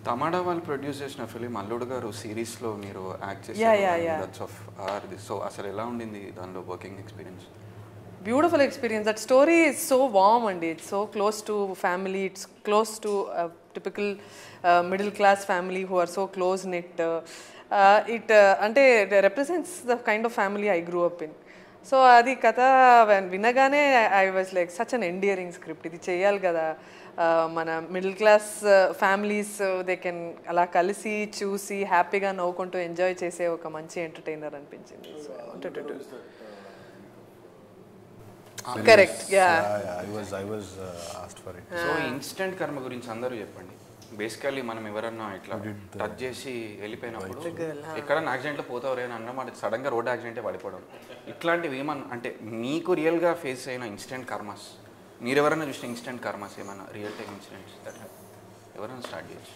తమాడా వాళ్ళు ప్రొడ్యూస్ చేసిన ఫిలిం అల్లుడు గారు సిరీస్ లో మీరు act Yeah, yeah, yeah. That's off or so అసలు ఎలా ఉండింది దానిలో working experience beautiful experience that story is so warm అండి it's so close to family it's close to typical middle class family who are so close knit it అంటే represents the kind of family I grew up in so అది కథ విన్- వినగానే I was like such an endearing script ఇది చేయాలి కదా Uh, మన middle class families they can అలా కలిసి చూసి హ్యాపీగా నవ్వుకుంటూ ఎంజాయ్ చేసే ఒక మంచి ఎంటర్టైనర్ అనిపించింది so correct yeah I was I was asked for it so instant karma గురించి అందరూ చెప్పండి బేసికల్లీ మనం ఎవరన్నా ఇట్లా టచ్ చేసి వెళ్ళిపోయినప్పుడు ఎక్కడన్నా యాక్సిడెంట్లో పోతావు అని అన్నమాట సడన్ గా రోడ్ యాక్సిడెంటే పడిపోవడం ఇట్లాంటివి ఏమన్నా అంటే మీకు రియల్ గా ఫేస్ అయిన ఇన్స్టెంట్ కర్మస్ మీరు ఎవరైనా చూసిన ఇన్స్టెంట్ కర్మస్ ఏమన్నా రియల్ టైమ్ ఇన్సిడెంట్స్ దట్ ఎవరైనా స్టార్ట్ చేయొచ్చు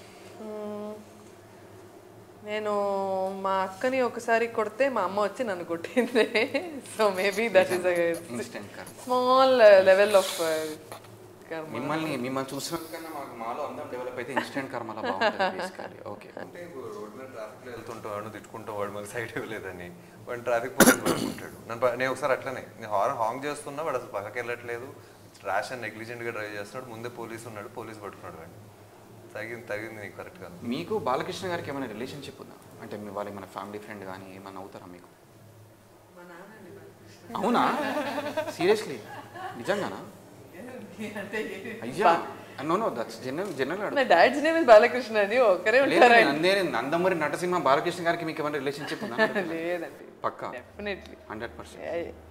నేను మా అక్కని ఒకసారి కొడితే మా అమ్మ వచ్చి నన్ను కొట్టింది so maybe that is instant karma small level of మిమ్మల్ని మిమ్మల్ని చూసిన కన్నా మాకు మాలో అందరం డెవలప్ అయితే ఇన్స్టెంట్ కర్మలా బాగుంటుంది బేసికల్లీ ఓకే అంటే రోడ్ మీద ట్రాఫిక్లో వెళ్తుంటాం వాడు తిట్టుకుంటాం వాడు మాకు సైడ్ ఇవ్వలేదని వాడు ట్రాఫిక్ పోలీస్ పట్టుకుంటాడు నన్ను ప- నేను ఒకసారి అట్లనే నేను హార్న్ హాంగ్ చేస్తున్నా వాడు అసలు పక్కకి వెళ్ళట్లేదు ర్యాష్ అండ్ నెగ్లిజెంట్గా డ్రైవ్ చేస్తున్నాడు ముందే పోలీస్ ఉన్నాడు పోలీస్ పట్టుకున్నాడు వాడిని తగింది తగింది నీకు కరెక్ట్ కాదు మీకు బాలకృష్ణ గారికి ఏమైనా రిలేషన్షిప్ ఉందా అంటే మీ వాళ్ళు ఏమైనా ఫ్యామిలీ ఫ్రెండ్ కానీ ఏమైనా అవుతారా మీకు అవునా సీరియస్లీ నిజంగానా అయ్యా no no that's general general నా డాడ్స్ నేమ్ ఇస్ బాలకృష్ణ అని ఒకరే ఉంటారు అందే నందమూరి నటసింహ బాలకృష్ణ గారికి మీకు ఏమైనా రిలేషన్షిప్ ఉందా లేదండి పక్కా డెఫినెట్లీ హండ్రెడ్ పర్సెంట్